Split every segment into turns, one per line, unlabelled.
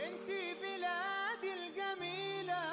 انتي بلادي الجميلة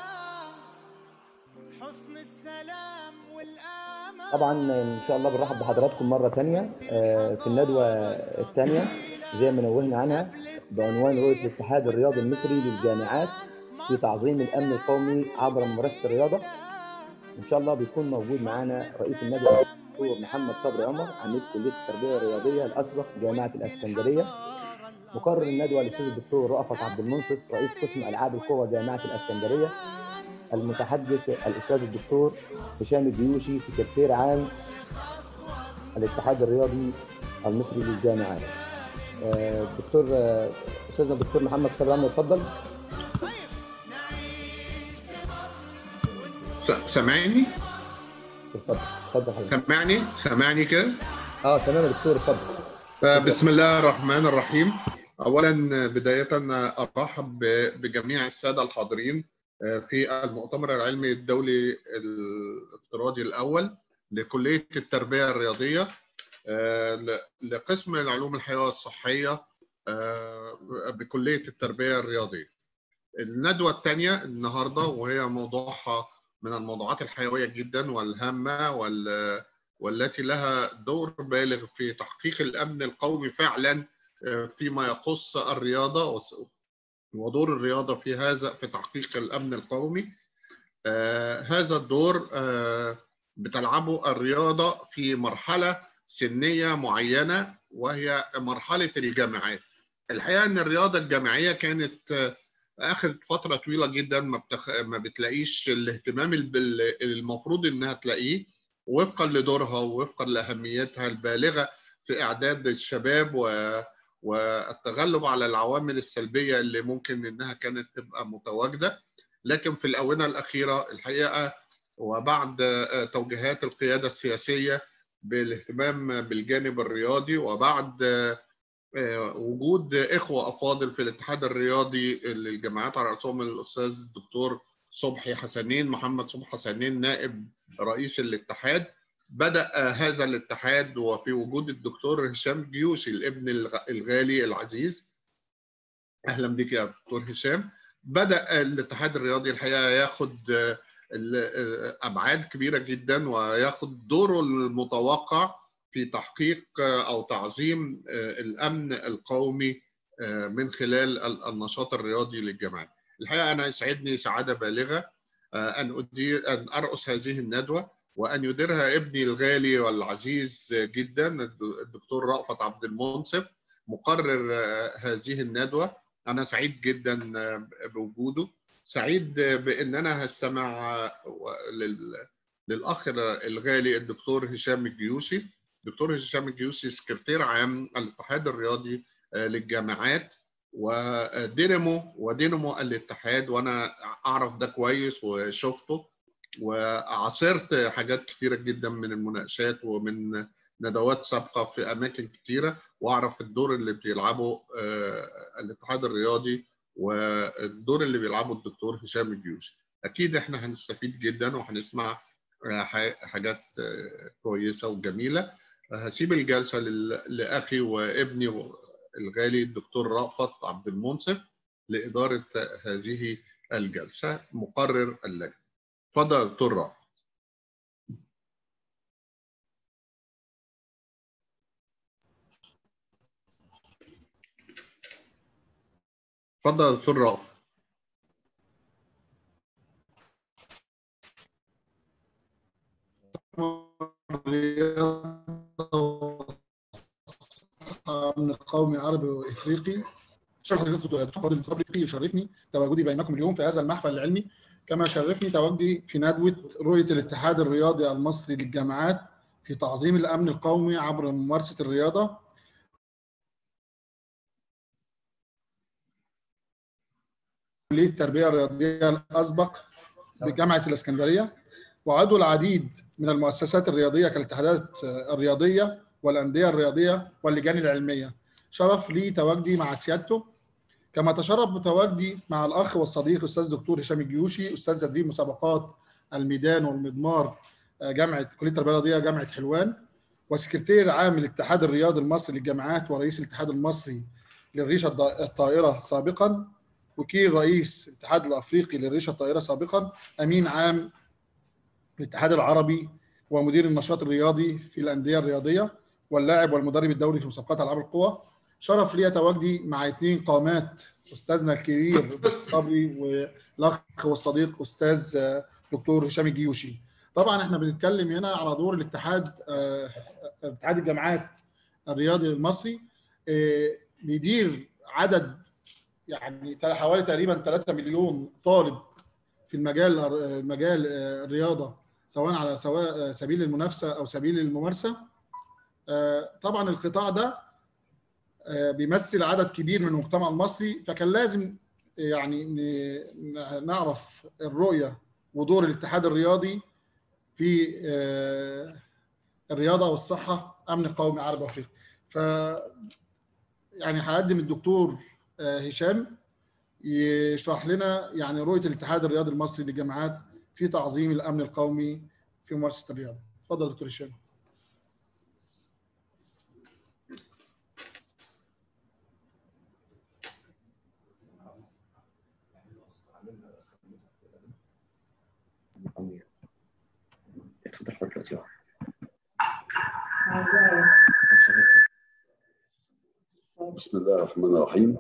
حسن السلام والأمان
طبعا ان شاء الله بنرحب بحضراتكم مره ثانيه في الندوه الثانيه زي ما نوهنا عنها بعنوان رؤيه الاتحاد الرياضي المصري للجامعات في تعظيم الامن القومي عبر ممارسه الرياضه ان شاء الله بيكون موجود معانا رئيس الندوه الدكتور محمد صبري عمر عميد كليه التربيه الرياضيه الاسبق جامعه الاسكندريه مقرر الندوه الاستاذ الدكتور رأفت عبد المنصف رئيس قسم العاب القوى جامعه الاسكندريه المتحدث الاستاذ الدكتور هشام الجيوشي سكرتير عام الاتحاد الرياضي المصري للجامعات آه، الدكتور آه، استاذنا الدكتور محمد صبري عمر اتفضل
س- سامعني
اتفضل اتفضل حضرتك
سامعني سامعني كده
اه تمام يا دكتور اتفضل
آه، بسم الله الرحمن الرحيم اولا بدايه ارحب ب- بجميع الساده الحاضرين آه، في المؤتمر العلمي الدولي الافتراضي الاول لكليه التربيه الرياضيه آه، ل- لقسم العلوم الحيويه والصحيه آه، بكليه التربيه الرياضيه الندوه الثانيه النهارده وهي موضوعها من الموضوعات الحيويه جدا والهامه وال والتي لها دور بالغ في تحقيق الامن القومي فعلا آه، فيما يخص الرياضه وس- ودور الرياضه في هذا في تحقيق الامن القومي آه، هذا الدور آه، بتلعبه الرياضه في مرحله سنيه معينه وهي مرحله الجامعات الحقيقه ان الرياضه الجامعيه كانت آه، اخذت فتره طويله جدا ما, بتخ... ما بتلاقيش الاهتمام الب- المفروض انها تلاقيه وفقا لدورها ووفقا لاهميتها البالغه في اعداد الشباب و... والتغلب على العوامل السلبيه اللي ممكن انها كانت تبقى متواجده لكن في الاونه الاخيره الحقيقه وبعد آه، توجيهات القياده السياسيه بالاهتمام بالجانب الرياضي وبعد آه، آه، وجود اخوه افاضل في الاتحاد الرياضي للجامعات على راسهم الاستاذ الدكتور صبحي حسنين محمد صبحي حسنين نائب رئيس الاتحاد بدا آه، هذا الاتحاد وفي وجود الدكتور هشام جيوشي الابن الغ- الغالي العزيز اهلا بك يا دكتور هشام بدا الاتحاد الرياضي الحقيقه ياخد آه، ال- آه، ابعاد كبيره جدا وياخد دوره المتوقع في تحقيق آه، او تعظيم آه، الامن القومي آه، من خلال ال- النشاط الرياضي للجامعات. الحقيقه انا يسعدني سعاده بالغه آه، ان ادير ان ارأس هذه الندوه وان يديرها ابني الغالي والعزيز جدا الد- الدكتور رأفت عبد المنصف مقرر آه، هذه الندوه انا سعيد جدا آه، بوجوده سعيد آه، بان انا هستمع آه، و- لل- للاخ الغالي الدكتور هشام الجيوشي دكتور هشام الجيوسي سكرتير عام الاتحاد الرياضي آه، للجامعات ودينامو ودينامو الاتحاد وانا اعرف ده كويس وشفته وعاصرت حاجات كتيره جدا من المناقشات ومن ندوات سابقه في اماكن كتيره واعرف الدور اللي بيلعبه آه، الاتحاد الرياضي والدور اللي بيلعبه الدكتور هشام الجيوشي اكيد احنا هنستفيد جدا وهنسمع آه، ح- حاجات آه، كويسه وجميله هسيب الجلسه لل- لاخي وابني الغالي الدكتور رأفت عبد المنصف لاداره هذه الجلسه مقرر اللجنه. اتفضل يا دكتور رأفت. اتفضل يا دكتور رأفت.
من القومي عربي وافريقي شرح الدكتور فاضل الافريقي يشرفني تواجدي بينكم اليوم في هذا المحفل العلمي كما شرفني تواجدي في ندوه رؤيه الاتحاد الرياضي المصري للجامعات في تعظيم الامن القومي عبر ممارسه الرياضه كليه التربيه الرياضيه الاسبق بجامعه الاسكندريه وعضو العديد من المؤسسات الرياضيه كالاتحادات الرياضيه والانديه الرياضيه واللجان العلميه شرف لي تواجدي مع سيادته كما تشرف بتواجدي مع الاخ والصديق استاذ دكتور هشام الجيوشي استاذ تدريب مسابقات الميدان والمضمار جامعه كليه التربيه الرياضيه جامعه حلوان وسكرتير عام الاتحاد الرياضي المصري للجامعات ورئيس الاتحاد المصري للريشه الطائره سابقا وكيل رئيس الاتحاد الافريقي للريشه الطائره سابقا امين عام الاتحاد العربي ومدير النشاط الرياضي في الانديه الرياضيه واللاعب والمدرب الدولي في مسابقات العاب القوى شرف لي تواجدي مع اثنين قامات استاذنا الكبير صبري والاخ والصديق استاذ دكتور هشام الجيوشي طبعا احنا بنتكلم هنا على دور الاتحاد اتحاد الجامعات الرياضي المصري بيدير عدد يعني حوالي تقريبا 3 مليون طالب في المجال مجال الرياضه سواء على سواء سبيل المنافسه او سبيل الممارسه طبعا القطاع ده بيمثل عدد كبير من المجتمع المصري فكان لازم يعني نعرف الرؤيه ودور الاتحاد الرياضي في الرياضه والصحه امن قومي عربي افريقي ف يعني هقدم الدكتور هشام يشرح لنا يعني رؤيه الاتحاد الرياضي المصري للجامعات في تعظيم الامن القومي في ممارسه الرياضه اتفضل دكتور هشام
اتفضل حضرتك
بسم الله الرحمن الرحيم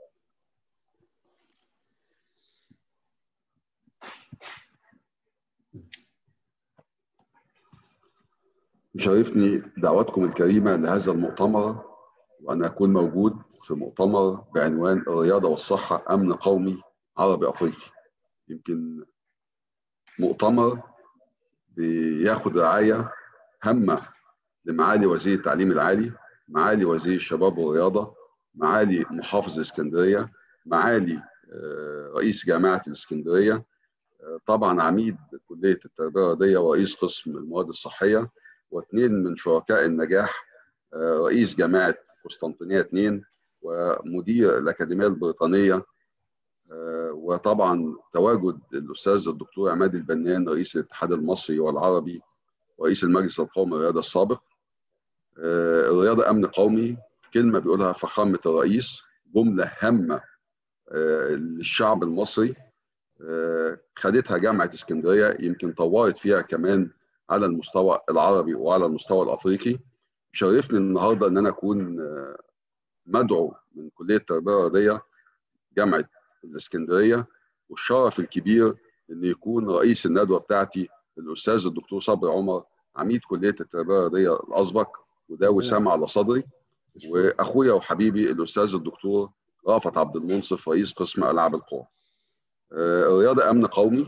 يشرفني دعوتكم الكريمة لهذا المؤتمر وأن أكون موجود في مؤتمر بعنوان الرياضة والصحة أمن قومي عربي أفريقي يمكن مؤتمر بياخد رعاية هامة لمعالي وزير التعليم العالي معالي وزير الشباب والرياضة معالي محافظ الإسكندرية معالي رئيس جامعة الإسكندرية طبعا عميد كلية التربية الرياضية ورئيس قسم المواد الصحية واثنين من شركاء النجاح رئيس جامعة قسطنطينية اثنين ومدير الأكاديمية البريطانية وطبعا تواجد الأستاذ الدكتور عماد البنان رئيس الاتحاد المصري والعربي ورئيس المجلس القومي للرياضة السابق الرياضة أمن قومي كلمة بيقولها فخامة الرئيس جملة هامة للشعب المصري خدتها جامعة اسكندرية يمكن طورت فيها كمان على المستوى العربي وعلى المستوى الأفريقي شرفني النهاردة أن أنا أكون مدعو من كلية التربية الرياضية جامعة الإسكندرية والشرف الكبير أن يكون رئيس الندوة بتاعتي الأستاذ الدكتور صبري عمر عميد كلية التربية الرياضية الأسبق وده وسام على صدري واخويا وحبيبي الاستاذ الدكتور رافت عبد المنصف رئيس قسم العاب القوى. الرياضه امن قومي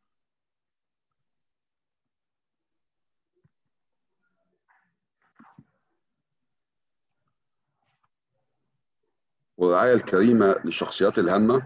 والرعايه الكريمه للشخصيات الهامه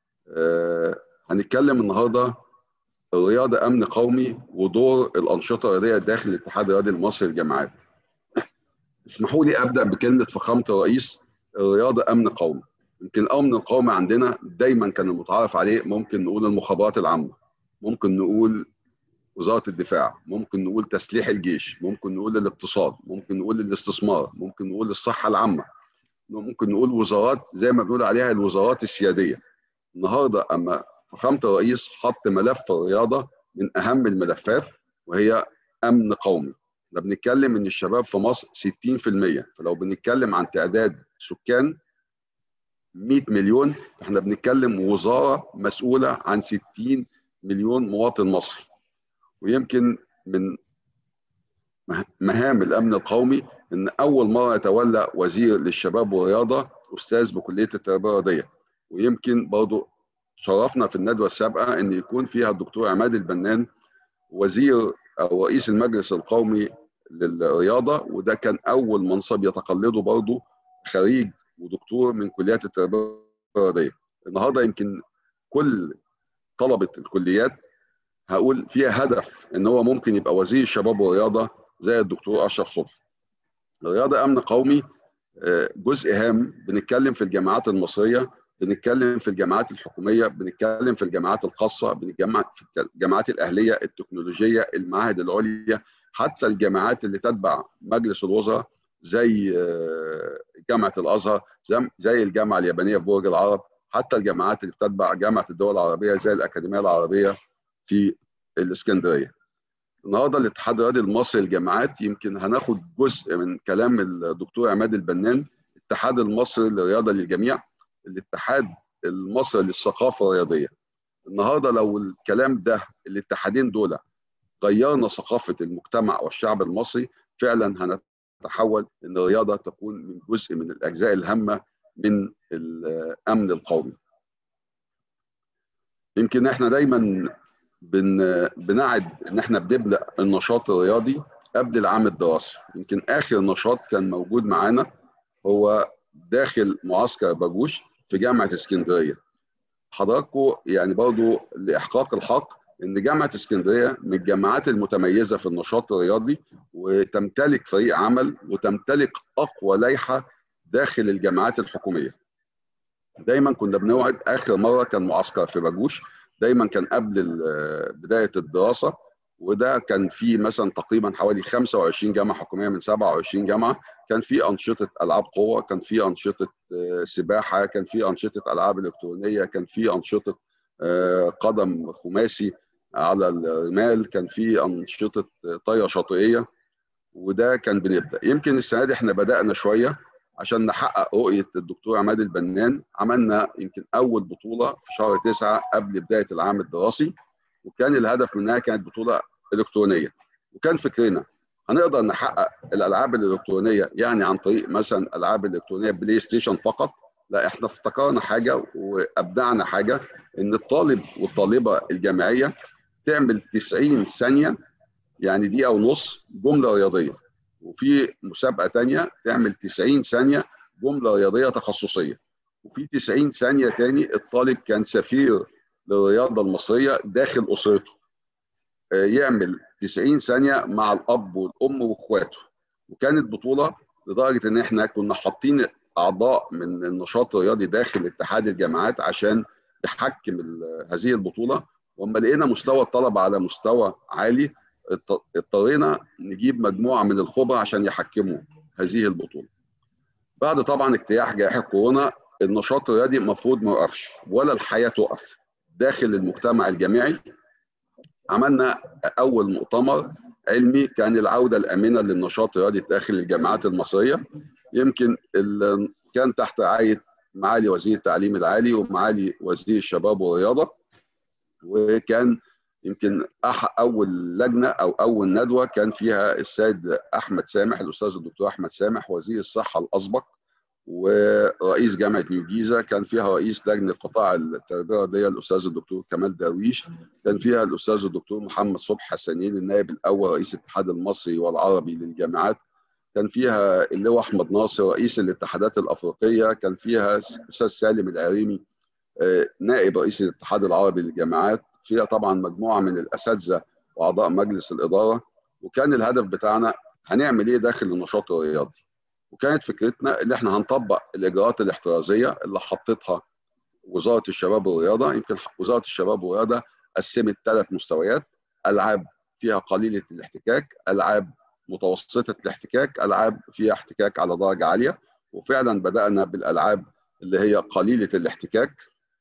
هنتكلم النهارده الرياضه امن قومي ودور الانشطه الرياضيه داخل الاتحاد الرياضي المصري للجامعات. اسمحوا لي ابدا بكلمه فخامه الرئيس الرياضه امن قومي يمكن الامن القومي عندنا دايما كان المتعارف عليه ممكن نقول المخابرات العامه ممكن نقول وزاره الدفاع ممكن نقول تسليح الجيش ممكن نقول الاقتصاد ممكن نقول الاستثمار ممكن نقول الصحه العامه ممكن نقول وزارات زي ما بنقول عليها الوزارات السياديه النهارده اما فخامه الرئيس حط ملف الرياضه من اهم الملفات وهي امن قومي احنا بنتكلم ان الشباب في مصر 60% فلو بنتكلم عن تعداد سكان 100 مليون فاحنا بنتكلم وزاره مسؤوله عن 60 مليون مواطن مصري ويمكن من مهام الامن القومي ان اول مره يتولى وزير للشباب والرياضه استاذ بكليه التربيه الرياضيه ويمكن برضه شرفنا في الندوه السابقه ان يكون فيها الدكتور عماد البنان وزير او رئيس المجلس القومي للرياضه وده كان اول منصب يتقلده برضه خريج ودكتور من كليات التربيه الرياضيه النهارده يمكن كل طلبه الكليات هقول فيها هدف ان هو ممكن يبقى وزير الشباب والرياضه زي الدكتور اشرف صبحي الرياضه امن قومي جزء هام بنتكلم في الجامعات المصريه بنتكلم في الجامعات الحكوميه بنتكلم في الجامعات الخاصه بنتجمع في الجامعات الاهليه التكنولوجيه المعاهد العليا حتى الجامعات اللي تتبع مجلس الوزراء زي جامعه الازهر زي الجامعه اليابانيه في برج العرب حتى الجامعات اللي بتتبع جامعه الدول العربيه زي الاكاديميه العربيه في الاسكندريه. النهارده الاتحاد الرياضي المصري للجامعات يمكن هناخد جزء من كلام الدكتور عماد البنان الاتحاد المصري للرياضه للجميع الاتحاد المصري للثقافه الرياضيه. النهارده لو الكلام ده الاتحادين دول غيرنا ثقافه المجتمع والشعب المصري فعلا هنتحول ان الرياضه تكون من جزء من الاجزاء الهامه من الامن القومي. يمكن احنا دايما بن بنعد ان احنا بنبدا النشاط الرياضي قبل العام الدراسي يمكن اخر نشاط كان موجود معانا هو داخل معسكر باجوش في جامعه اسكندريه حضراتكم يعني برضو لاحقاق الحق ان جامعه اسكندريه من الجامعات المتميزه في النشاط الرياضي وتمتلك فريق عمل وتمتلك اقوى لائحه داخل الجامعات الحكوميه دايما كنا بنوعد اخر مره كان معسكر في باجوش دايما كان قبل بدايه الدراسه وده كان في مثلا تقريبا حوالي 25 جامعه حكوميه من 27 جامعه كان في انشطه العاب قوه كان في انشطه سباحه كان في انشطه العاب الكترونيه كان في انشطه قدم خماسي على الرمال كان في انشطه طايره شاطئيه وده كان بنبدا يمكن السنه دي احنا بدانا شويه عشان نحقق رؤيه الدكتور عماد البنان عملنا يمكن اول بطوله في شهر تسعة قبل بدايه العام الدراسي وكان الهدف منها كانت بطوله الكترونيه وكان فكرنا هنقدر نحقق الالعاب الالكترونيه يعني عن طريق مثلا العاب الالكترونيه بلاي ستيشن فقط لا احنا افتكرنا حاجه وابدعنا حاجه ان الطالب والطالبه الجامعيه تعمل 90 ثانيه يعني دقيقه ونص جمله رياضيه وفي مسابقه تانية تعمل 90 ثانيه جمله رياضيه تخصصيه وفي 90 ثانيه تاني الطالب كان سفير للرياضه المصريه داخل اسرته يعمل 90 ثانيه مع الاب والام واخواته وكانت بطوله لدرجه ان احنا كنا حاطين اعضاء من النشاط الرياضي داخل اتحاد الجامعات عشان يحكم هذه البطوله واما لقينا مستوى الطلبه على مستوى عالي اضطرينا نجيب مجموعه من الخبراء عشان يحكموا هذه البطوله. بعد طبعا اجتياح جائحه كورونا النشاط الرياضي المفروض ما يوقفش ولا الحياه توقف داخل المجتمع الجامعي عملنا اول مؤتمر علمي كان العوده الامنه للنشاط الرياضي داخل الجامعات المصريه يمكن كان تحت رعايه معالي وزير التعليم العالي ومعالي وزير الشباب والرياضه وكان يمكن اول لجنه او اول ندوه كان فيها السيد احمد سامح الاستاذ الدكتور احمد سامح وزير الصحه الاسبق ورئيس جامعه نيو جيزه كان فيها رئيس لجنه قطاع التربيه الرياضيه الاستاذ الدكتور كمال درويش كان فيها الاستاذ الدكتور محمد صبحي حسنين النائب الاول رئيس الاتحاد المصري والعربي للجامعات كان فيها اللواء احمد ناصر رئيس الاتحادات الافريقيه كان فيها الاستاذ سالم العريمي نائب رئيس الاتحاد العربي للجامعات فيها طبعا مجموعه من الاساتذه واعضاء مجلس الاداره وكان الهدف بتاعنا هنعمل ايه داخل النشاط الرياضي وكانت فكرتنا ان احنا هنطبق الاجراءات الاحترازيه اللي حطتها وزاره الشباب والرياضه يمكن وزاره الشباب والرياضه قسمت ثلاث مستويات العاب فيها قليله الاحتكاك العاب متوسطه الاحتكاك العاب فيها احتكاك على درجه عاليه وفعلا بدانا بالالعاب اللي هي قليله الاحتكاك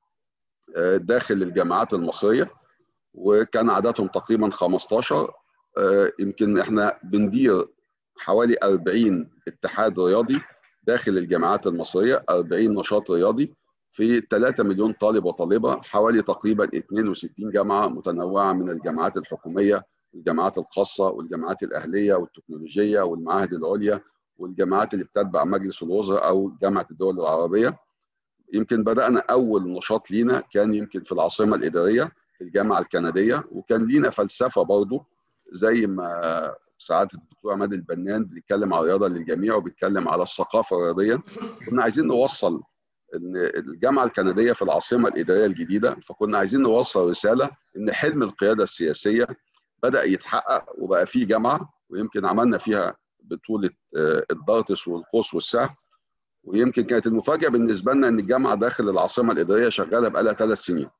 داخل الجامعات المصريه وكان عددهم تقريبا 15 يمكن احنا بندير حوالي 40 اتحاد رياضي داخل الجامعات المصريه 40 نشاط رياضي في 3 مليون طالب وطالبه حوالي تقريبا 62 جامعه متنوعه من الجامعات الحكوميه الجامعات الخاصه والجامعات الاهليه والتكنولوجيه والمعاهد العليا والجامعات اللي بتتبع مجلس الوزراء او جامعه الدول العربيه يمكن بدانا اول نشاط لينا كان يمكن في العاصمه الاداريه في الجامعه الكنديه وكان لينا فلسفه برضه زي ما سعاده الدكتور عماد البنان بيتكلم على الرياضه للجميع وبيتكلم على الثقافه الرياضيه كنا عايزين نوصل ان الجامعه الكنديه في العاصمه الاداريه الجديده فكنا عايزين نوصل رساله ان حلم القياده السياسيه بدا يتحقق وبقى في جامعه ويمكن عملنا فيها بطوله الدارتس والقوس والسهم ويمكن كانت المفاجاه بالنسبه لنا ان الجامعه داخل العاصمه الاداريه شغاله بقى لها ثلاث سنين.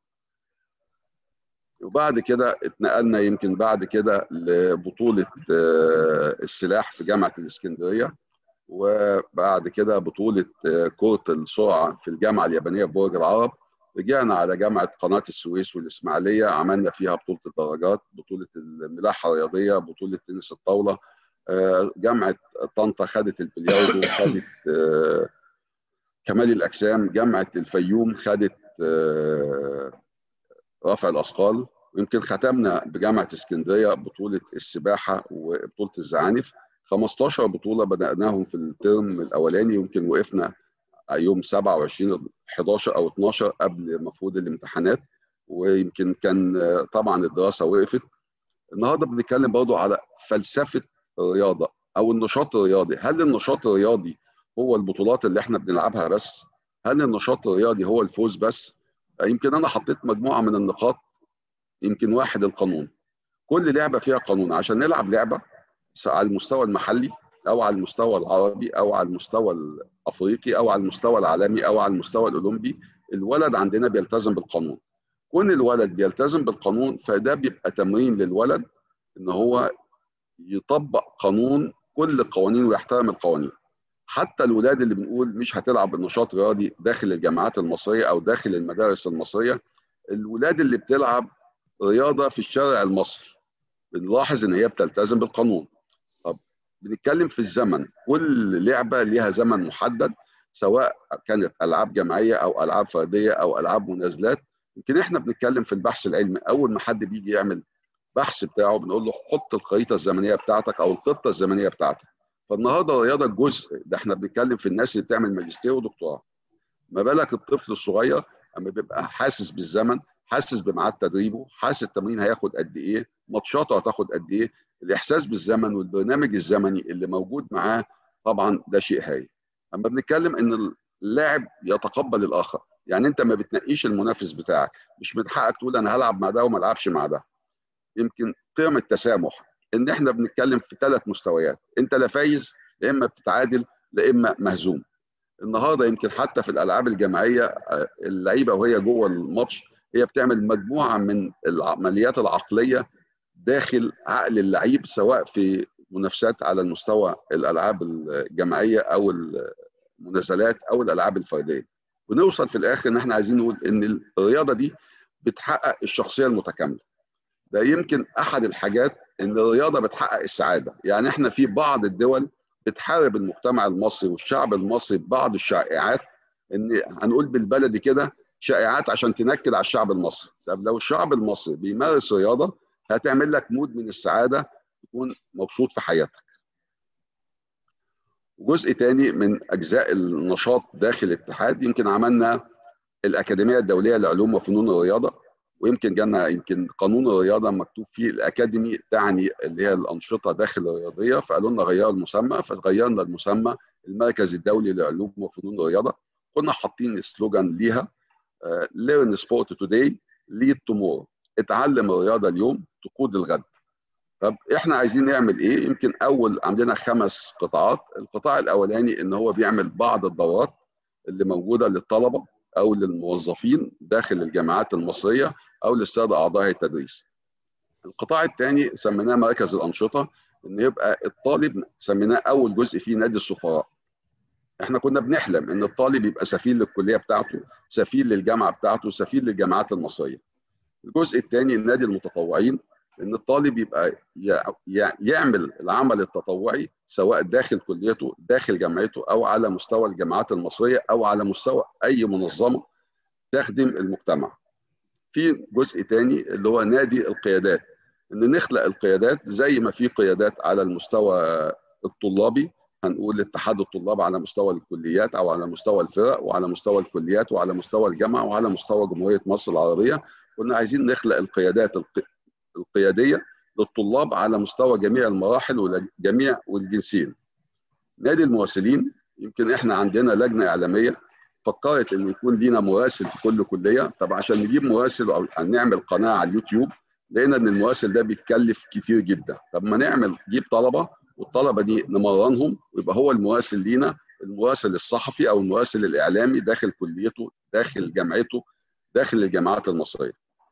وبعد كده اتنقلنا يمكن بعد كده لبطوله السلاح في جامعه الاسكندريه وبعد كده بطوله كره السرعه في الجامعه اليابانيه في برج العرب رجعنا على جامعه قناه السويس والاسماعيليه عملنا فيها بطوله الدراجات بطوله الملاحه الرياضيه بطوله تنس الطاوله جامعه طنطا خدت البلياردو خدت كمال الاجسام جامعه الفيوم خدت رفع الاثقال ويمكن ختمنا بجامعه اسكندريه بطوله السباحه وبطوله الزعانف 15 بطوله بداناهم في الترم الاولاني يمكن وقفنا يوم 27 11 او 12 قبل مفروض الامتحانات ويمكن كان طبعا الدراسه وقفت النهارده بنتكلم برضه على فلسفه الرياضه او النشاط الرياضي هل النشاط الرياضي هو البطولات اللي احنا بنلعبها بس هل النشاط الرياضي هو الفوز بس يمكن انا حطيت مجموعه من النقاط يمكن واحد القانون كل لعبه فيها قانون عشان نلعب لعبه على المستوى المحلي او على المستوى العربي او على المستوى الافريقي او على المستوى العالمي او على المستوى الاولمبي الولد عندنا بيلتزم بالقانون كون الولد بيلتزم بالقانون فده بيبقى تمرين للولد ان هو يطبق قانون كل القوانين ويحترم القوانين حتى الولاد اللي بنقول مش هتلعب بالنشاط الرياضي داخل الجامعات المصريه او داخل المدارس المصريه الولاد اللي بتلعب رياضه في الشارع المصري بنلاحظ ان هي بتلتزم بالقانون طب بنتكلم في الزمن كل لعبه ليها زمن محدد سواء كانت العاب جماعيه او العاب فرديه او العاب منازلات يمكن احنا بنتكلم في البحث العلمي اول ما حد بيجي يعمل بحث بتاعه بنقول له حط الخريطه الزمنيه بتاعتك او الخطه الزمنيه بتاعتك فالنهارده الرياضه جزء ده احنا بنتكلم في الناس اللي بتعمل ماجستير ودكتوراه ما بالك الطفل الصغير اما بيبقى حاسس بالزمن حاسس بميعاد تدريبه حاسس التمرين هياخد قد ايه ماتشاته هتاخد قد ايه الاحساس بالزمن والبرنامج الزمني اللي موجود معاه طبعا ده شيء هايل اما بنتكلم ان اللاعب يتقبل الاخر يعني انت ما بتنقيش المنافس بتاعك مش من حقك تقول انا هلعب مع ده وما العبش مع ده يمكن قيم التسامح ان احنا بنتكلم في ثلاث مستويات انت لا فايز لا اما بتتعادل لا اما مهزوم النهارده يمكن حتى في الالعاب الجماعيه اللعيبه وهي جوه الماتش هي بتعمل مجموعه من العمليات العقليه داخل عقل اللعيب سواء في منافسات على المستوى الالعاب الجماعيه او المنازلات او الالعاب الفرديه ونوصل في الاخر ان احنا عايزين نقول ان الرياضه دي بتحقق الشخصيه المتكامله ده يمكن احد الحاجات ان الرياضه بتحقق السعاده يعني احنا في بعض الدول بتحارب المجتمع المصري والشعب المصري ببعض الشائعات ان هنقول بالبلدي كده شائعات عشان تنكد على الشعب المصري طب لو الشعب المصري بيمارس رياضه هتعمل لك مود من السعاده تكون مبسوط في حياتك جزء تاني من اجزاء النشاط داخل الاتحاد يمكن عملنا الاكاديميه الدوليه لعلوم وفنون الرياضه ويمكن جانا يمكن قانون الرياضه مكتوب فيه الاكاديمي تعني اللي هي الانشطه داخل الرياضيه فقالوا لنا غيروا المسمى فغيرنا المسمى المركز الدولي لعلوم وفنون الرياضه كنا حاطين سلوجان ليها ليرن سبورت توداي ليد تومورو اتعلم الرياضه اليوم تقود الغد طب احنا عايزين نعمل ايه يمكن اول عندنا خمس قطاعات القطاع الاولاني ان هو بيعمل بعض الدورات اللي موجوده للطلبه او للموظفين داخل الجامعات المصريه او للساده اعضاء التدريس القطاع الثاني سميناه مركز الانشطه ان يبقى الطالب سميناه اول جزء فيه نادي السفراء احنا كنا بنحلم ان الطالب يبقى سفير للكليه بتاعته سفير للجامعه بتاعته سفير للجامعات المصريه الجزء الثاني نادي المتطوعين ان الطالب يبقى يعمل العمل التطوعي سواء داخل كليته داخل جامعته او على مستوى الجامعات المصريه او على مستوى اي منظمه تخدم المجتمع. في جزء ثاني اللي هو نادي القيادات ان نخلق القيادات زي ما في قيادات على المستوى الطلابي هنقول اتحاد الطلاب على مستوى الكليات او على مستوى الفرق وعلى مستوى الكليات وعلى مستوى الجامعه وعلى مستوى جمهوريه مصر العربيه كنا عايزين نخلق القيادات القياديه للطلاب على مستوى جميع المراحل وجميع والجنسين. نادي المراسلين يمكن احنا عندنا لجنه اعلاميه فكرت ان يكون لينا مراسل في كل كليه طب عشان نجيب مراسل او نعمل قناه على اليوتيوب لقينا ان المراسل ده بيتكلف كتير جدا طب ما نعمل نجيب طلبه والطلبه دي نمرنهم ويبقى هو المراسل لينا المراسل الصحفي او المراسل الاعلامي داخل كليته داخل جامعته داخل الجامعات المصريه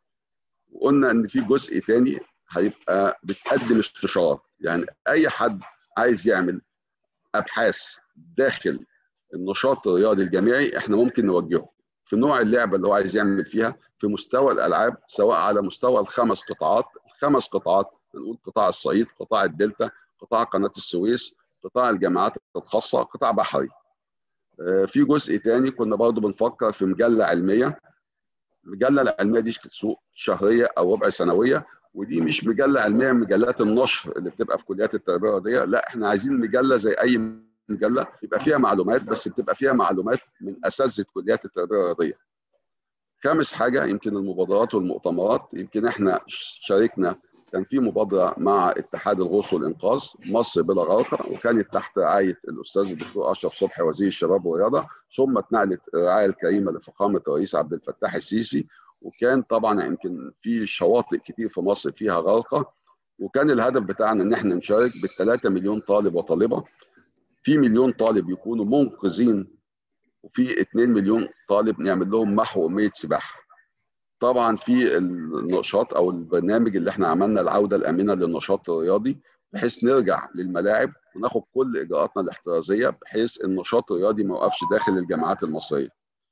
وقلنا ان في جزء تاني هيبقى بتقدم استشارات يعني اي حد عايز يعمل ابحاث داخل النشاط الرياضي الجامعي احنا ممكن نوجهه في نوع اللعبه اللي هو عايز يعمل فيها في مستوى الالعاب سواء على مستوى الخمس قطاعات الخمس قطاعات نقول قطاع الصعيد قطاع الدلتا قطاع قناه السويس قطاع الجامعات الخاصه قطاع بحري في جزء تاني كنا برضو بنفكر في مجله علميه المجله العلميه دي سوق شهريه او ربع سنويه ودي مش مجله علميه مجلات النشر اللي بتبقى في كليات التربيه الرياضيه لا احنا عايزين مجله زي اي مجله يبقى فيها معلومات بس بتبقى فيها معلومات من اساتذه كليات التربيه الرياضيه. خامس حاجه يمكن المبادرات والمؤتمرات يمكن احنا شاركنا كان في مبادره مع اتحاد الغوص والانقاذ مصر بلا غرقه وكانت تحت رعايه الاستاذ الدكتور اشرف صبحي وزير الشباب والرياضه ثم اتنقلت الرعايه الكريمه لفخامه الرئيس عبد الفتاح السيسي وكان طبعا يمكن في شواطئ كتير في مصر فيها غرقه وكان الهدف بتاعنا ان احنا نشارك بال 3 مليون طالب وطالبه في مليون طالب يكونوا منقذين وفي 2 مليون طالب نعمل لهم محو مية سباحه طبعا في النشاط او البرنامج اللي احنا عملنا العوده الامنه للنشاط الرياضي بحيث نرجع للملاعب وناخد كل اجراءاتنا الاحترازيه بحيث النشاط الرياضي ما يوقفش داخل الجامعات المصريه.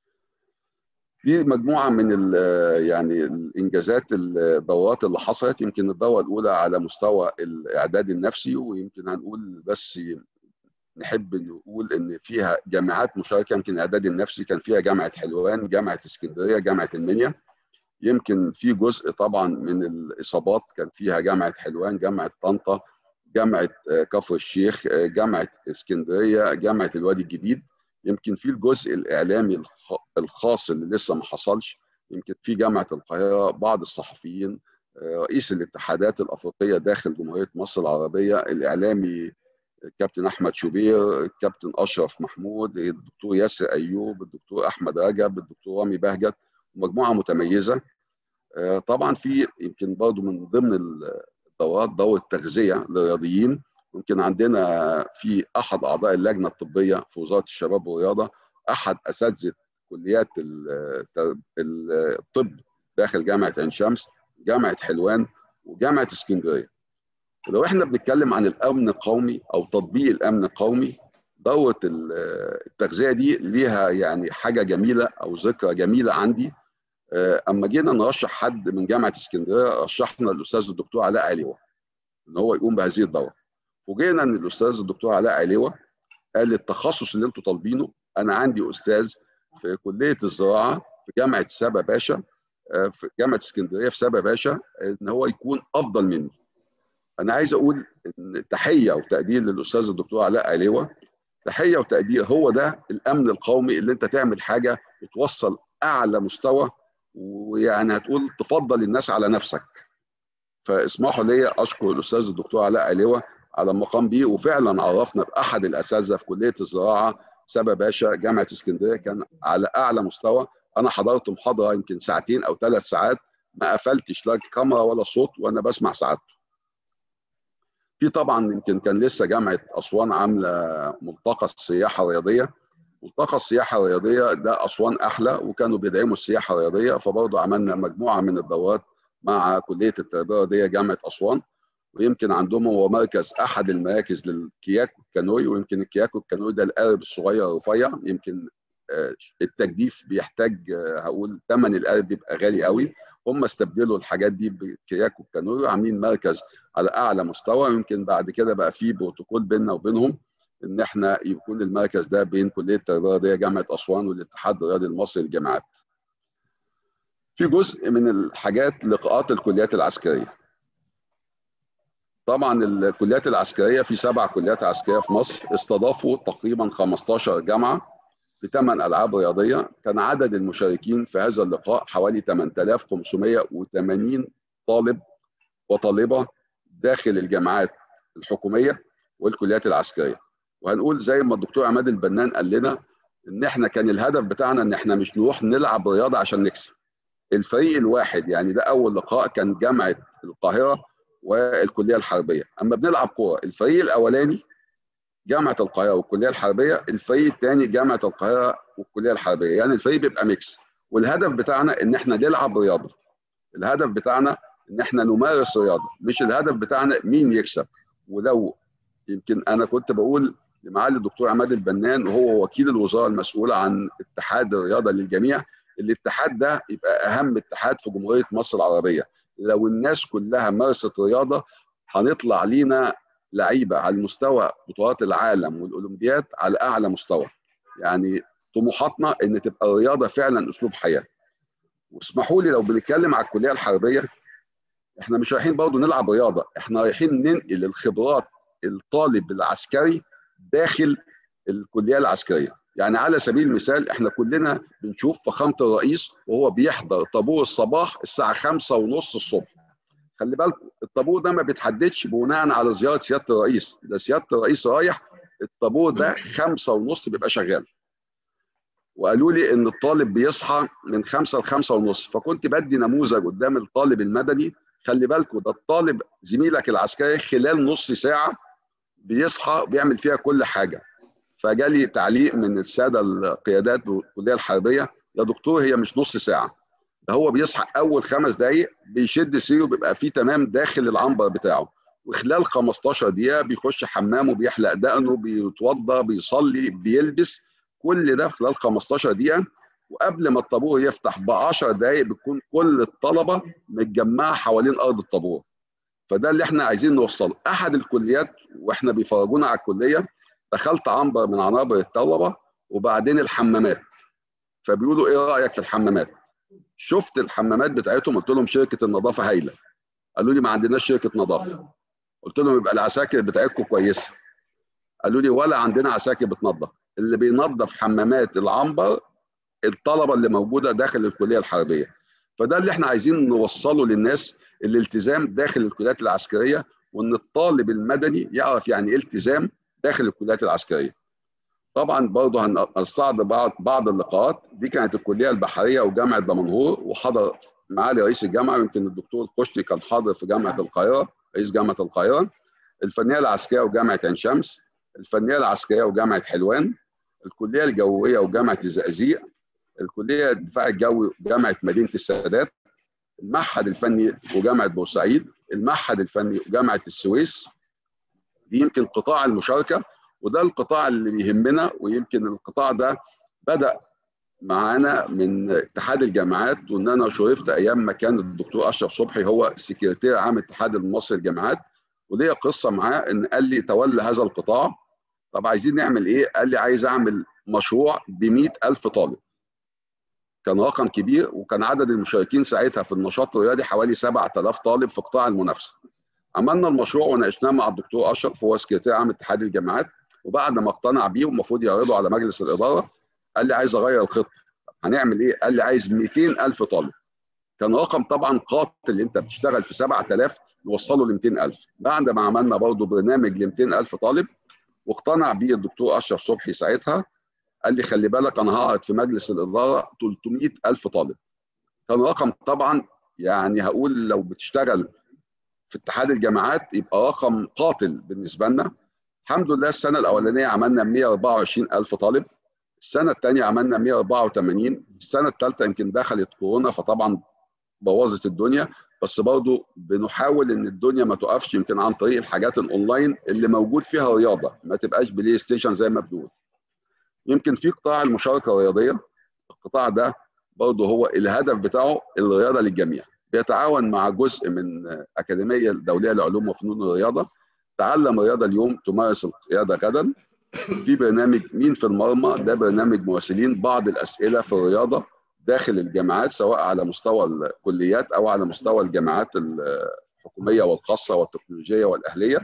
دي مجموعه من يعني الانجازات الدورات اللي حصلت يمكن الدوره الاولى على مستوى الاعداد النفسي ويمكن هنقول بس نحب نقول ان فيها جامعات مشاركه يمكن الاعداد النفسي كان فيها جامعه حلوان، جامعه اسكندريه، جامعه المنيا. يمكن في جزء طبعا من الاصابات كان فيها جامعه حلوان، جامعه طنطا، جامعه كفر الشيخ، جامعه اسكندريه، جامعه الوادي الجديد. يمكن في الجزء الاعلامي الخاص اللي لسه ما حصلش يمكن في جامعه القاهره بعض الصحفيين رئيس الاتحادات الافريقيه داخل جمهوريه مصر العربيه الاعلامي الكابتن احمد شوبير الكابتن اشرف محمود الدكتور ياسر ايوب الدكتور احمد رجب الدكتور رامي بهجت مجموعه متميزه طبعا في يمكن برضو من ضمن الدورات دوره تغذيه للرياضيين يمكن عندنا في احد اعضاء اللجنه الطبيه في وزاره الشباب والرياضه احد اساتذه كليات الطب داخل جامعه عين شمس جامعه حلوان وجامعه اسكندريه ولو احنا بنتكلم عن الامن القومي او تطبيق الامن القومي دوره التغذيه دي ليها يعني حاجه جميله او ذكرى جميله عندي اما جينا نرشح حد من جامعه اسكندريه رشحنا الاستاذ الدكتور علاء عليوه ان هو يقوم بهذه الدوره فوجئنا ان الاستاذ الدكتور علاء عليوه قال التخصص اللي انتم طالبينه انا عندي استاذ في كليه الزراعه في جامعه سابا باشا في جامعه اسكندريه في سابا باشا ان هو يكون افضل مني انا عايز اقول ان تحيه وتقدير للاستاذ الدكتور علاء عليوه تحيه وتقدير هو ده الامن القومي اللي انت تعمل حاجه وتوصل اعلى مستوى ويعني هتقول تفضل الناس على نفسك فاسمحوا لي اشكر الاستاذ الدكتور علاء عليوه على ما قام بيه وفعلا عرفنا باحد الاساتذه في كليه الزراعه سبا باشا جامعه اسكندريه كان على اعلى مستوى انا حضرت محاضره يمكن ساعتين او ثلاث ساعات ما قفلتش لا كاميرا ولا صوت وانا بسمع سعادته. في طبعا يمكن كان لسه جامعه اسوان عامله ملتقى السياحه الرياضيه ملتقى السياحه الرياضيه ده اسوان احلى وكانوا بيدعموا السياحه الرياضيه فبرضه عملنا مجموعه من الدورات مع كليه التربيه الرياضيه جامعه اسوان ويمكن عندهم هو مركز احد المراكز للكياك والكانوي ويمكن الكياك والكانوي ده القارب الصغير الرفيع يمكن التجديف بيحتاج هقول ثمن القارب بيبقى غالي قوي هم استبدلوا الحاجات دي بالكياك والكانوي وعاملين مركز على اعلى مستوى يمكن بعد كده بقى في بروتوكول بيننا وبينهم ان احنا يكون المركز ده بين كليه التربيه الرياضيه جامعه اسوان والاتحاد الرياضي المصري للجامعات. في جزء من الحاجات لقاءات الكليات العسكريه. طبعا الكليات العسكريه في سبع كليات عسكريه في مصر استضافوا تقريبا 15 جامعه في ثمان العاب رياضيه كان عدد المشاركين في هذا اللقاء حوالي 8580 طالب وطالبه داخل الجامعات الحكوميه والكليات العسكريه وهنقول زي ما الدكتور عماد البنان قال لنا ان احنا كان الهدف بتاعنا ان احنا مش نروح نلعب رياضه عشان نكسب الفريق الواحد يعني ده اول لقاء كان جامعه القاهره والكليه الحربيه اما بنلعب كوره الفريق الاولاني جامعه القاهره والكليه الحربيه الفريق الثاني جامعه القاهره والكليه الحربيه يعني الفريق بيبقى ميكس والهدف بتاعنا ان احنا نلعب رياضه الهدف بتاعنا ان احنا نمارس رياضه مش الهدف بتاعنا مين يكسب ولو يمكن انا كنت بقول لمعالي الدكتور عماد البنان وهو وكيل الوزاره المسؤوله عن اتحاد الرياضه للجميع الاتحاد ده يبقى اهم اتحاد في جمهوريه مصر العربيه لو الناس كلها مارست رياضه هنطلع لينا لعيبه على مستوى بطولات العالم والاولمبياد على اعلى مستوى يعني طموحاتنا ان تبقى الرياضه فعلا اسلوب حياه واسمحوا لي لو بنتكلم على الكليه الحربيه احنا مش رايحين برضه نلعب رياضه احنا رايحين ننقل الخبرات الطالب العسكري داخل الكليه العسكريه يعني على سبيل المثال احنا كلنا بنشوف فخامه الرئيس وهو بيحضر طابور الصباح الساعه خمسة ونص الصبح خلي بالكم الطابور ده ما بيتحددش بناء على زياره سياده الرئيس ده سياده الرئيس رايح الطابور ده خمسة ونص بيبقى شغال وقالوا لي ان الطالب بيصحى من خمسة لخمسة ونص فكنت بدي نموذج قدام الطالب المدني خلي بالكم ده الطالب زميلك العسكري خلال نص ساعه بيصحى بيعمل فيها كل حاجه فجالي تعليق من الساده القيادات بالكليه الحربيه يا دكتور هي مش نص ساعه ده هو بيصحى اول خمس دقائق بيشد سيره بيبقى فيه تمام داخل العنبر بتاعه وخلال 15 دقيقه بيخش حمامه بيحلق دقنه بيتوضى بيصلي بيلبس كل ده خلال 15 دقيقه وقبل ما الطابور يفتح ب 10 دقائق بتكون كل الطلبه متجمعه حوالين ارض الطابور فده اللي احنا عايزين نوصله احد الكليات واحنا بيفرجونا على الكليه دخلت عنبر من عنابر الطلبه وبعدين الحمامات فبيقولوا ايه رايك في الحمامات شفت الحمامات بتاعتهم قلت لهم شركه النظافه هايله قالوا لي ما عندناش شركه نظافه قلت لهم يبقى العساكر بتاعتكم كويسه قالوا لي ولا عندنا عساكر بتنظف اللي بينظف حمامات العنبر الطلبه اللي موجوده داخل الكليه الحربيه فده اللي احنا عايزين نوصله للناس الالتزام داخل الكليات العسكريه وان الطالب المدني يعرف يعني ايه التزام داخل الكليات العسكريه طبعا برضه هنستعرض بعض بعض اللقاءات دي كانت الكليه البحريه وجامعه دمنهور وحضر معالي رئيس الجامعه يمكن الدكتور القشتي كان حاضر في جامعه القاهره رئيس جامعه القاهره الفنيه العسكريه وجامعه عين شمس الفنيه العسكريه وجامعه حلوان الكليه الجويه وجامعه الزقازيق الكليه الدفاع الجوي وجامعه مدينه السادات المعهد الفني وجامعه بورسعيد المعهد الفني وجامعه السويس دي يمكن قطاع المشاركه وده القطاع اللي بيهمنا ويمكن القطاع ده بدا معانا من اتحاد الجامعات وان انا شرفت ايام ما كان الدكتور اشرف صبحي هو سكرتير عام اتحاد المصري للجامعات وليا قصه معاه ان قال لي تولى هذا القطاع طب عايزين نعمل ايه؟ قال لي عايز اعمل مشروع ب ألف طالب كان رقم كبير وكان عدد المشاركين ساعتها في النشاط الرياضي حوالي 7000 طالب في قطاع المنافسه. عملنا المشروع وناقشناه مع الدكتور اشرف هو سكرتير عام اتحاد الجامعات وبعد ما اقتنع بيه والمفروض يعرضه على مجلس الاداره قال لي عايز اغير الخطه. هنعمل ايه؟ قال لي عايز 200000 طالب. كان رقم طبعا قاتل اللي انت بتشتغل في 7000 نوصله ل 200000 بعد ما عملنا برضه برنامج ل 200000 طالب واقتنع بيه الدكتور اشرف صبحي ساعتها قال لي خلي بالك انا هعرض في مجلس الاداره 300 الف طالب كان رقم طبعا يعني هقول لو بتشتغل في اتحاد الجامعات يبقى رقم قاتل بالنسبه لنا الحمد لله السنه الاولانيه عملنا 124 الف طالب السنه الثانيه عملنا 184 السنه الثالثه يمكن دخلت كورونا فطبعا بوظت الدنيا بس برضه بنحاول ان الدنيا ما تقفش يمكن عن طريق الحاجات الاونلاين اللي موجود فيها رياضه ما تبقاش بلاي ستيشن زي ما بنقول يمكن في قطاع المشاركه الرياضيه القطاع ده برضه هو الهدف بتاعه الرياضه للجميع بيتعاون مع جزء من اكاديميه الدوليه لعلوم وفنون الرياضه تعلم الرياضه اليوم تمارس الرياضه غدا في برنامج مين في المرمى ده برنامج مراسلين بعض الاسئله في الرياضه داخل الجامعات سواء على مستوى الكليات او على مستوى الجامعات الحكوميه والخاصه والتكنولوجيه والاهليه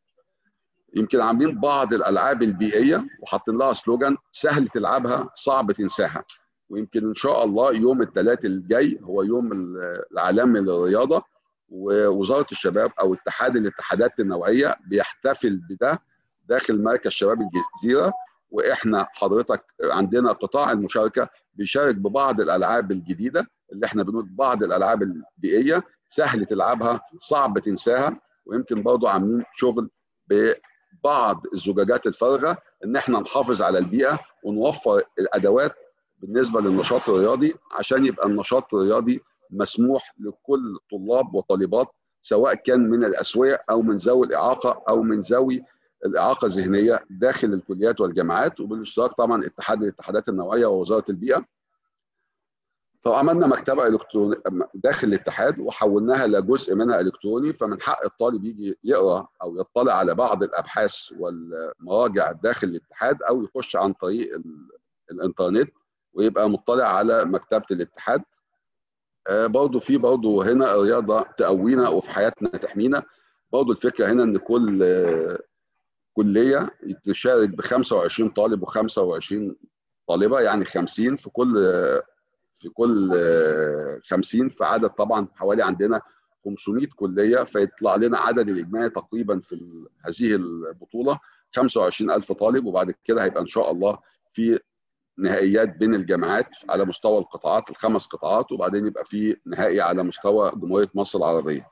يمكن عاملين بعض الالعاب البيئيه وحاطين لها سلوجان سهل تلعبها صعب تنساها ويمكن ان شاء الله يوم الثلاث الجاي هو يوم العالمي للرياضه ووزاره الشباب او اتحاد الاتحادات النوعيه بيحتفل بده داخل مركز شباب الجزيره واحنا حضرتك عندنا قطاع المشاركه بيشارك ببعض الالعاب الجديده اللي احنا بنقول بعض الالعاب البيئيه سهل تلعبها صعب تنساها ويمكن برضه عاملين شغل ببعض الزجاجات الفارغه ان احنا نحافظ على البيئه ونوفر الادوات بالنسبه للنشاط الرياضي عشان يبقى النشاط الرياضي مسموح لكل طلاب وطالبات سواء كان من الاسويه او من ذوي الاعاقه او من ذوي الاعاقه الذهنيه داخل الكليات والجامعات وبالاشتراك طبعا اتحاد الاتحادات النوعيه ووزاره البيئه فعملنا مكتبه الكترونيه داخل الاتحاد وحولناها لجزء منها الكتروني فمن حق الطالب يجي يقرا او يطلع على بعض الابحاث والمراجع داخل الاتحاد او يخش عن طريق ال- الانترنت ويبقى مطلع على مكتبه الاتحاد آه، برضو في برضو هنا الرياضه تقوينا وفي حياتنا تحمينا برضو الفكره هنا ان كل آه، كليه تشارك ب 25 طالب و25 طالبه يعني 50 في كل آه، في كل آه، 50 في عدد طبعا حوالي عندنا 500 كليه فيطلع لنا عدد الاجمالي تقريبا في ال- هذه البطوله 25000 طالب وبعد كده هيبقى ان شاء الله في نهائيات بين الجامعات على مستوى القطاعات الخمس قطاعات وبعدين يبقى في نهائي على مستوى جمهوريه مصر العربيه.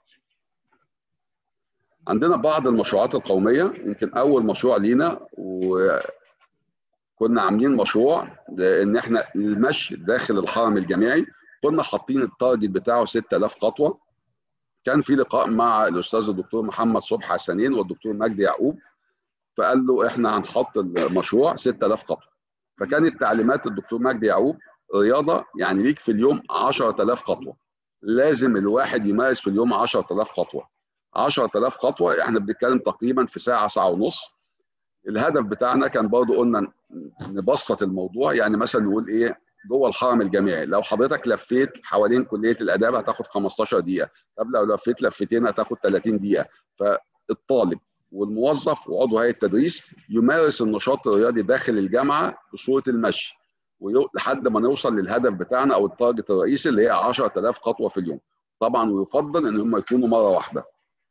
عندنا بعض المشروعات القوميه يمكن اول مشروع لينا وكنا عاملين مشروع لان احنا المشي داخل الحرم الجامعي كنا حاطين التارجت بتاعه 6000 خطوه كان في لقاء مع الاستاذ الدكتور محمد صبحي حسنين والدكتور مجدي يعقوب فقال له احنا هنحط المشروع 6000 خطوه فكانت تعليمات الدكتور مجدي يعقوب رياضه يعني ليك في اليوم 10000 خطوه لازم الواحد يمارس في اليوم 10000 خطوه 10000 خطوه احنا بنتكلم تقريبا في ساعه ساعه ونص الهدف بتاعنا كان برضه قلنا نبسط الموضوع يعني مثلا نقول ايه جوه الحرم الجامعي لو حضرتك لفيت حوالين كليه الاداب هتاخد 15 دقيقه طب لو لفيت لفتين هتاخد 30 دقيقه فالطالب والموظف وعضو هيئه التدريس يمارس النشاط الرياضي داخل الجامعه بصوره المشي ويو- لحد ما نوصل للهدف بتاعنا او التارجت الرئيسي اللي هي 10000 خطوه في اليوم طبعا ويفضل ان هم يكونوا مره واحده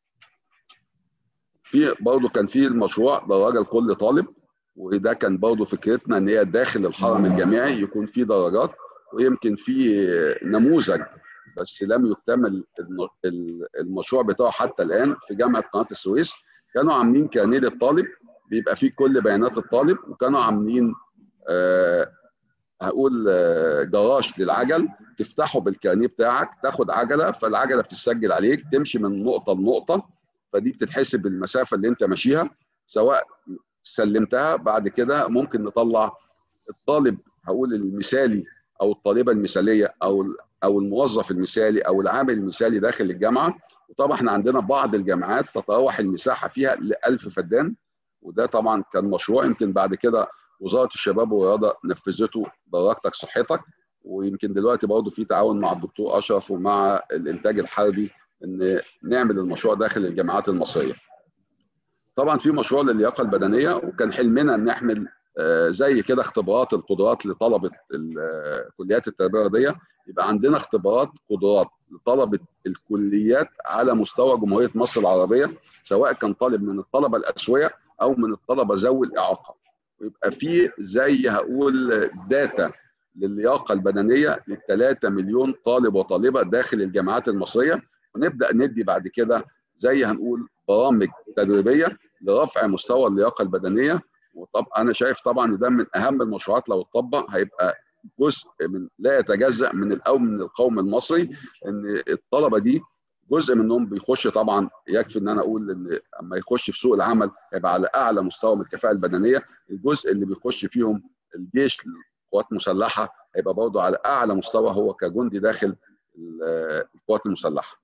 في برضه كان في المشروع دراجه لكل طالب وده كان برضه فكرتنا ان هي داخل الحرم الجامعي يكون في درجات ويمكن في نموذج بس لم يكتمل الم- ال- المشروع بتاعه حتى الان في جامعه قناه السويس كانوا عاملين كارنيه للطالب بيبقى فيه كل بيانات الطالب وكانوا عاملين آه هقول آه، جراج للعجل تفتحه بالكارنيه بتاعك تاخد عجله فالعجله بتسجل عليك تمشي من نقطه لنقطه فدي بتتحسب المسافه اللي انت ماشيها سواء سلمتها بعد كده ممكن نطلع الطالب هقول المثالي او الطالبه المثاليه او او الموظف المثالي او العامل المثالي داخل الجامعه وطبعا احنا عندنا بعض الجامعات تتراوح المساحه فيها ل 1000 فدان وده طبعا كان مشروع يمكن بعد كده وزاره الشباب والرياضه نفذته درجتك صحتك ويمكن دلوقتي برضه في تعاون مع الدكتور اشرف ومع الانتاج الحربي ان نعمل المشروع داخل الجامعات المصريه. طبعا في مشروع للياقه البدنيه وكان حلمنا ان نعمل آه، زي كده اختبارات القدرات لطلبه ال- آه، كليات التربيه الرياضيه يبقى عندنا اختبارات قدرات لطلبه الكليات على مستوى جمهوريه مصر العربيه سواء كان طالب من الطلبه الاسويه او من الطلبه ذوي الاعاقه ويبقى في زي هقول داتا للياقه البدنيه ل 3 مليون طالب وطالبه داخل الجامعات المصريه ونبدا ندي بعد كده زي هنقول برامج تدريبيه لرفع مستوى اللياقه البدنيه وطب انا شايف طبعا ان ده من اهم المشروعات لو اتطبق هيبقى جزء من لا يتجزا من الأو من القوم المصري ان الطلبه دي جزء منهم بيخش طبعا يكفي ان انا اقول ان اما يخش في سوق العمل هيبقى على اعلى مستوى من الكفاءه البدنيه الجزء اللي بيخش فيهم الجيش القوات المسلحه هيبقى برضه على اعلى مستوى هو كجندي داخل ال- القوات المسلحه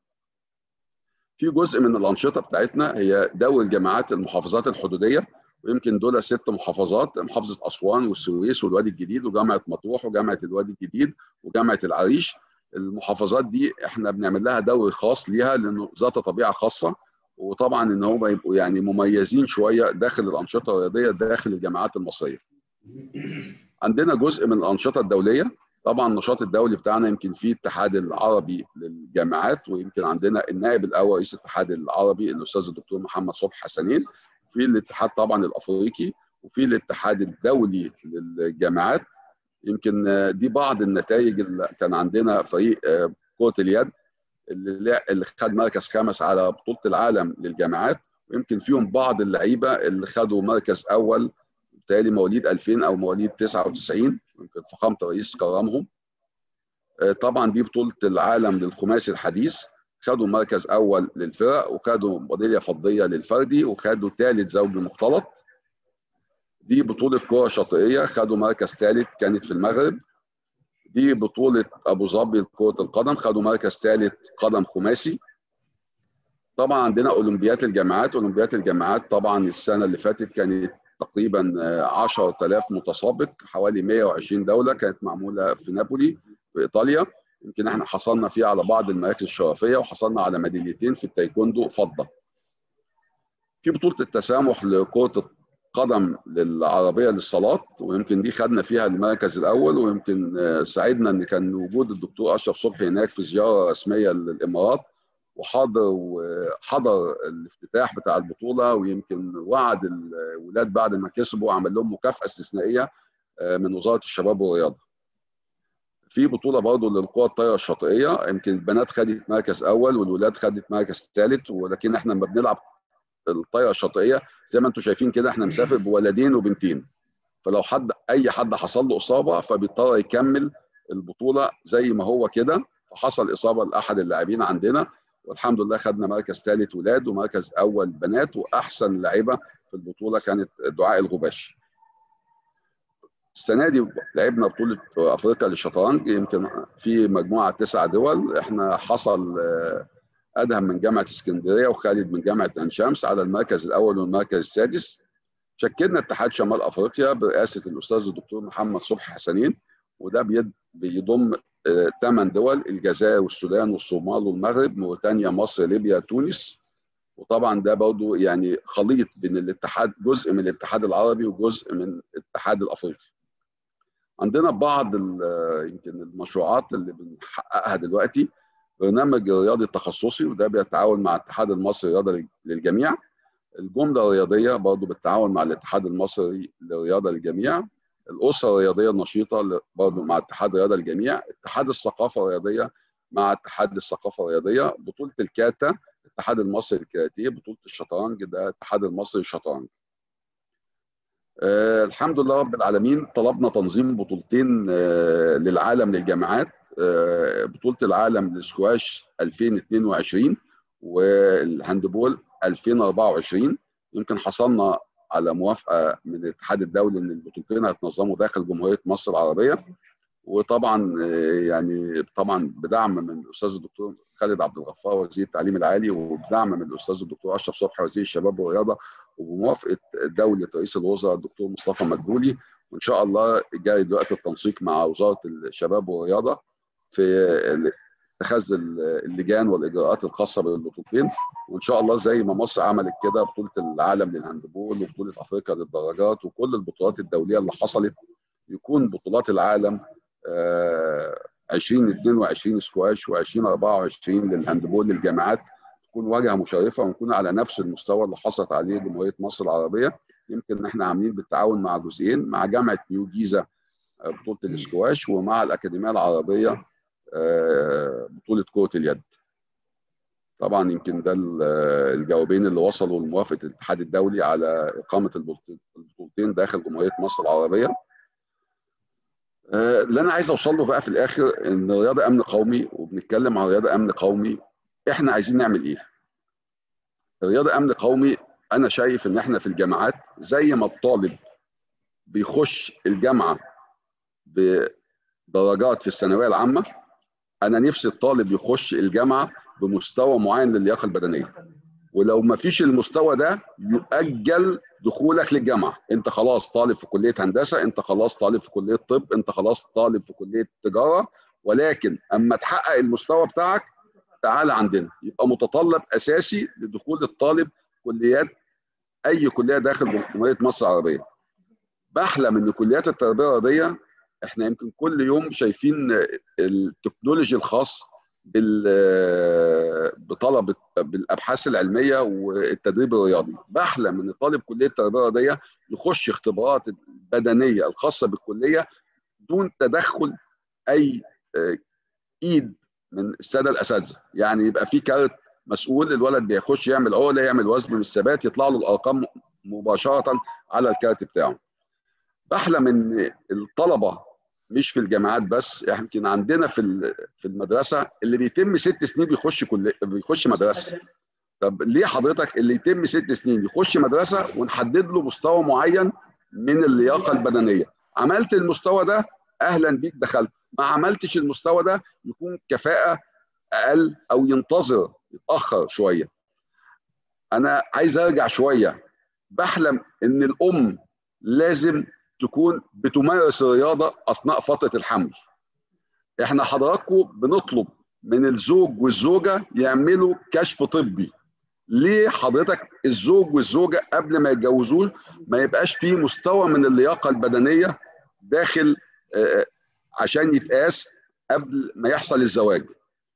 في جزء من الانشطه بتاعتنا هي دوري الجامعات المحافظات الحدوديه ويمكن دول ست محافظات محافظه اسوان والسويس والوادي الجديد وجامعه مطروح وجامعه الوادي الجديد وجامعه العريش المحافظات دي احنا بنعمل لها دوري خاص ليها لانه ذات طبيعه خاصه وطبعا ان هم يبقوا يعني مميزين شويه داخل الانشطه الرياضيه داخل الجامعات المصريه. عندنا جزء من الانشطه الدوليه طبعا النشاط الدولي بتاعنا يمكن فيه الاتحاد العربي للجامعات ويمكن عندنا النائب الاول رئيس الاتحاد العربي الاستاذ الدكتور محمد صبحي حسنين في الاتحاد طبعا الافريقي وفي الاتحاد الدولي للجامعات يمكن آه، دي بعض النتائج اللي كان عندنا فريق آه، كره اليد اللي لع- اللي خد مركز خامس على بطوله العالم للجامعات ويمكن فيهم بعض اللعيبه اللي خدوا مركز اول بالتالي مواليد 2000 او مواليد 99 يمكن فخامه الرئيس كرمهم آه، طبعا دي بطوله العالم للخماسي الحديث خدوا مركز اول للفرق وخدوا ميداليه فضيه للفردي وخدوا ثالث زوجي مختلط دي بطوله كره شاطئيه خدوا مركز ثالث كانت في المغرب دي بطوله ابو ظبي لكره القدم خدوا مركز ثالث قدم خماسي طبعا عندنا اولمبيات الجامعات اولمبيات الجامعات طبعا السنه اللي فاتت كانت تقريبا 10000 متسابق حوالي 120 دوله كانت معموله في نابولي في ايطاليا يمكن احنا حصلنا فيها على بعض المراكز الشرفيه وحصلنا على ميداليتين في التايكوندو فضه. في بطوله التسامح لكره القدم للعربيه للصالات ويمكن دي خدنا فيها المركز الاول ويمكن سعدنا ان كان وجود الدكتور اشرف صبحي هناك في زياره رسميه للامارات وحاضر وحضر الافتتاح بتاع البطوله ويمكن وعد الولاد بعد ما كسبوا عمل لهم مكافاه استثنائيه من وزاره الشباب والرياضه. في بطوله برضه للقوى الطايره الشاطئيه يمكن البنات خدت مركز اول والولاد خدت مركز ثالث ولكن احنا لما بنلعب الطايره الشاطئيه زي ما انتم شايفين كده احنا مسافر بولدين وبنتين فلو حد اي حد حصل له اصابه فبيضطر يكمل البطوله زي ما هو كده فحصل اصابه لاحد اللاعبين عندنا والحمد لله خدنا مركز ثالث ولاد ومركز اول بنات واحسن لاعبه في البطوله كانت دعاء الغباشي. السنه دي لعبنا بطوله افريقيا للشطرنج يمكن في مجموعه تسع دول احنا حصل ادهم من جامعه اسكندريه وخالد من جامعه عين شمس على المركز الاول والمركز السادس شكلنا اتحاد شمال افريقيا برئاسه الاستاذ الدكتور محمد صبحي حسنين وده بيضم ثمان دول الجزائر والسودان والصومال والمغرب موريتانيا مصر ليبيا تونس وطبعا ده برضه يعني خليط بين الاتحاد جزء من الاتحاد العربي وجزء من الاتحاد الافريقي. عندنا بعض يمكن المشروعات اللي بنحققها دلوقتي برنامج الرياضي التخصصي وده بيتعاون مع الاتحاد المصري للرياضه للجميع. الجمله الرياضيه برضه بالتعاون مع الاتحاد المصري للرياضه للجميع. الاسره الرياضيه النشيطه برضه مع اتحاد الرياضه للجميع، اتحاد الثقافه الرياضيه مع اتحاد الثقافه الرياضيه، بطوله الكاتا الاتحاد المصري للكاراتيه، بطوله الشطرنج ده الاتحاد المصري للشطرنج. آه الحمد لله رب العالمين طلبنا تنظيم بطولتين آه للعالم للجامعات آه بطوله العالم للسكواش 2022 والهاندبول 2024 يمكن حصلنا على موافقه من الاتحاد الدولي ان البطولتين هيتنظموا داخل جمهوريه مصر العربيه وطبعا يعني طبعا بدعم من الاستاذ الدكتور خالد عبد الغفار وزير التعليم العالي وبدعم من الاستاذ الدكتور اشرف صبحي وزير الشباب والرياضه وبموافقه دوله رئيس الوزراء الدكتور مصطفى مدبولي وان شاء الله جاي دلوقتي التنسيق مع وزاره الشباب والرياضه في اتخاذ اللجان والاجراءات الخاصه بالبطولتين وان شاء الله زي ما مصر عملت كده بطوله العالم للهاندبول وبطوله افريقيا للدراجات وكل البطولات الدوليه اللي حصلت يكون بطولات العالم 2022 سكواش و2024 للهاندبول للجامعات تكون واجهه مشرفه ونكون على نفس المستوى اللي حصلت عليه جمهوريه مصر العربيه يمكن احنا عاملين بالتعاون مع جزئين مع جامعه نيو جيزه بطوله الاسكواش ومع الاكاديميه العربيه بطوله كره اليد. طبعا يمكن ده الجوابين اللي وصلوا لموافقه الاتحاد الدولي على اقامه البطولتين داخل جمهوريه مصر العربيه. اللي انا عايز اوصل له بقى في الاخر ان الرياضه امن قومي وبنتكلم عن رياضه امن قومي احنا عايزين نعمل ايه؟ الرياضه امن قومي انا شايف ان احنا في الجامعات زي ما الطالب بيخش الجامعه بدرجات في الثانويه العامه انا نفسي الطالب يخش الجامعه بمستوى معين للياقه البدنيه ولو ما فيش المستوى ده يؤجل دخولك للجامعه انت خلاص طالب في كليه هندسه انت خلاص طالب في كليه طب انت خلاص طالب في كليه تجاره ولكن اما تحقق المستوى بتاعك تعال عندنا يبقى متطلب اساسي لدخول الطالب كليات اي كليه داخل جمهوريه مصر العربيه بحلم ان كليات التربيه الرياضيه احنا يمكن كل يوم شايفين التكنولوجي الخاص بطلب بالابحاث العلميه والتدريب الرياضي بحلم ان طالب كليه التربيه الرياضيه يخش اختبارات البدنيه الخاصه بالكليه دون تدخل اي ايد من الساده الاساتذه يعني يبقى في كارت مسؤول الولد بيخش يعمل عقله يعمل وزن من الثبات يطلع له الارقام مباشره على الكارت بتاعه بحلم ان الطلبه مش في الجامعات بس احنا يمكن عندنا في ال- في المدرسه اللي بيتم ست سنين بيخش كل بيخش مدرسه طب ليه حضرتك اللي يتم ست سنين يخش مدرسه ونحدد له مستوى معين من اللياقه البدنيه عملت المستوى ده اهلا بيك دخلت ما عملتش المستوى ده يكون كفاءه اقل او ينتظر يتاخر شويه انا عايز ارجع شويه بحلم ان الام لازم تكون بتمارس الرياضه اثناء فتره الحمل احنا حضراتكم بنطلب من الزوج والزوجه يعملوا كشف طبي ليه حضرتك الزوج والزوجه قبل ما يتجوزوه ما يبقاش فيه مستوى من اللياقه البدنيه داخل آه، عشان يتقاس قبل ما يحصل الزواج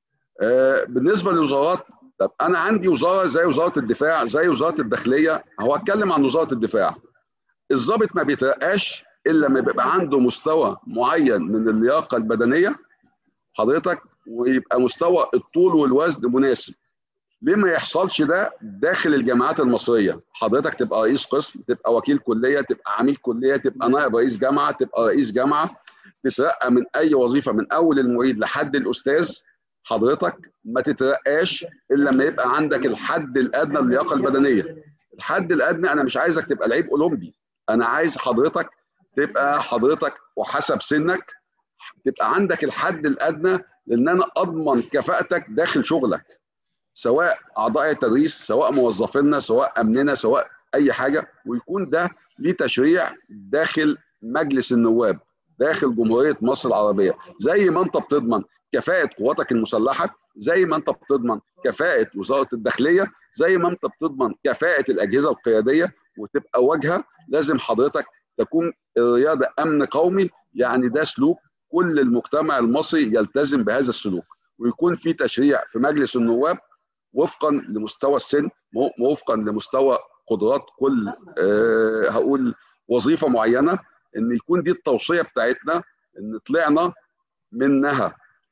آه، بالنسبه للوزارات طب انا عندي وزاره زي وزاره الدفاع زي وزاره الداخليه هو اتكلم عن وزاره الدفاع الضابط ما بيترقاش الا لما بيبقى عنده مستوى معين من اللياقه البدنيه حضرتك ويبقى مستوى الطول والوزن مناسب ليه ما يحصلش ده داخل الجامعات المصريه حضرتك تبقى رئيس قسم تبقى وكيل كليه تبقى عميد كليه تبقى نائب رئيس جامعه تبقى رئيس جامعه تترقى من اي وظيفه من اول المعيد لحد الاستاذ حضرتك ما تترقاش الا لما يبقى عندك الحد الادنى للياقه البدنيه الحد الادنى انا مش عايزك تبقى لعيب اولمبي انا عايز حضرتك تبقى حضرتك وحسب سنك تبقى عندك الحد الادنى لان انا اضمن كفاءتك داخل شغلك سواء اعضاء التدريس سواء موظفينا سواء امننا سواء اي حاجه ويكون ده ليه تشريع داخل مجلس النواب داخل جمهوريه مصر العربيه زي ما انت بتضمن كفاءه قواتك المسلحه زي ما انت بتضمن كفاءه وزاره الداخليه زي ما انت بتضمن كفاءه الاجهزه القياديه وتبقى واجهه لازم حضرتك تكون الرياضه امن قومي يعني ده سلوك كل المجتمع المصري يلتزم بهذا السلوك ويكون في تشريع في مجلس النواب وفقا لمستوى السن وفقا لمستوى قدرات كل أه هقول وظيفه معينه ان يكون دي التوصيه بتاعتنا ان طلعنا منها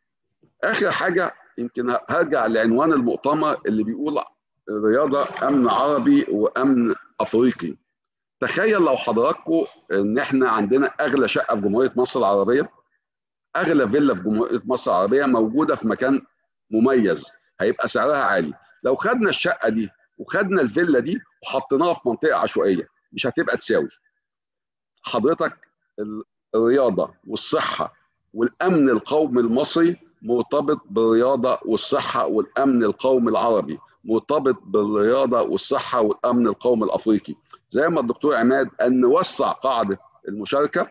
اخر حاجه يمكن هرجع لعنوان المؤتمر اللي بيقول الرياضه امن عربي وامن افريقي تخيل لو حضراتكم ان احنا عندنا اغلى شقه في جمهوريه مصر العربيه اغلى فيلا في جمهوريه مصر العربيه موجوده في مكان مميز هيبقى سعرها عالي لو خدنا الشقه دي وخدنا الفيلا دي وحطيناها في منطقه عشوائيه مش هتبقى تساوي حضرتك الرياضه والصحه والامن القومي المصري مرتبط بالرياضه والصحه والامن القومي العربي مرتبط بالرياضه والصحه والامن القومي الافريقي زي ما الدكتور عماد ان نوسع قاعده المشاركه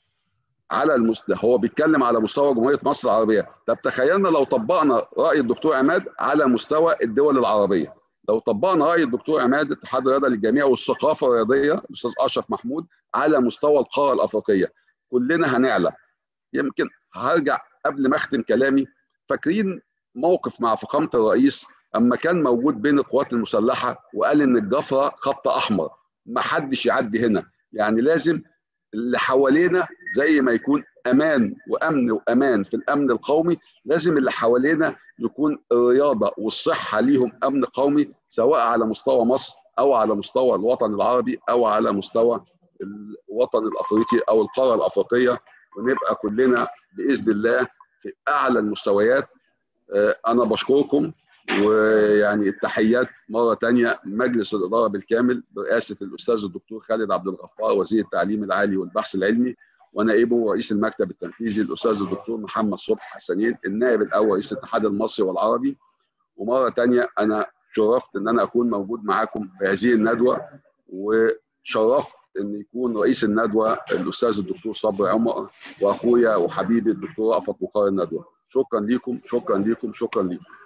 على المستوى هو بيتكلم على مستوى جمهوريه مصر العربيه طب تخيلنا لو طبقنا راي الدكتور عماد على مستوى الدول العربيه لو طبقنا راي الدكتور عماد اتحاد الرياضه للجميع والثقافه الرياضيه الاستاذ اشرف محمود على مستوى القاره الافريقيه كلنا هنعلى يمكن هرجع قبل ما اختم كلامي فاكرين موقف مع فخامه الرئيس اما كان موجود بين القوات المسلحه وقال ان الجفره خط احمر ما حدش يعدي هنا يعني لازم اللي حوالينا زي ما يكون امان وامن وامان في الامن القومي لازم اللي حوالينا يكون الرياضه والصحه ليهم امن قومي سواء على مستوى مصر او على مستوى الوطن العربي او على مستوى الوطن الافريقي او القاره الافريقيه ونبقى كلنا باذن الله في اعلى المستويات انا بشكركم ويعني التحيات مره ثانيه مجلس الاداره بالكامل برئاسه الاستاذ الدكتور خالد عبد الغفار وزير التعليم العالي والبحث العلمي ونائبه رئيس المكتب التنفيذي الاستاذ الدكتور محمد صبحي حسنين النائب الاول رئيس الاتحاد المصري والعربي ومره ثانيه انا شرفت ان انا اكون موجود معاكم في هذه الندوه وشرفت ان يكون رئيس الندوه الاستاذ الدكتور صبري عمر واخويا وحبيبي الدكتور رأفت مقار الندوه شكرا لكم شكرا لكم شكرا لكم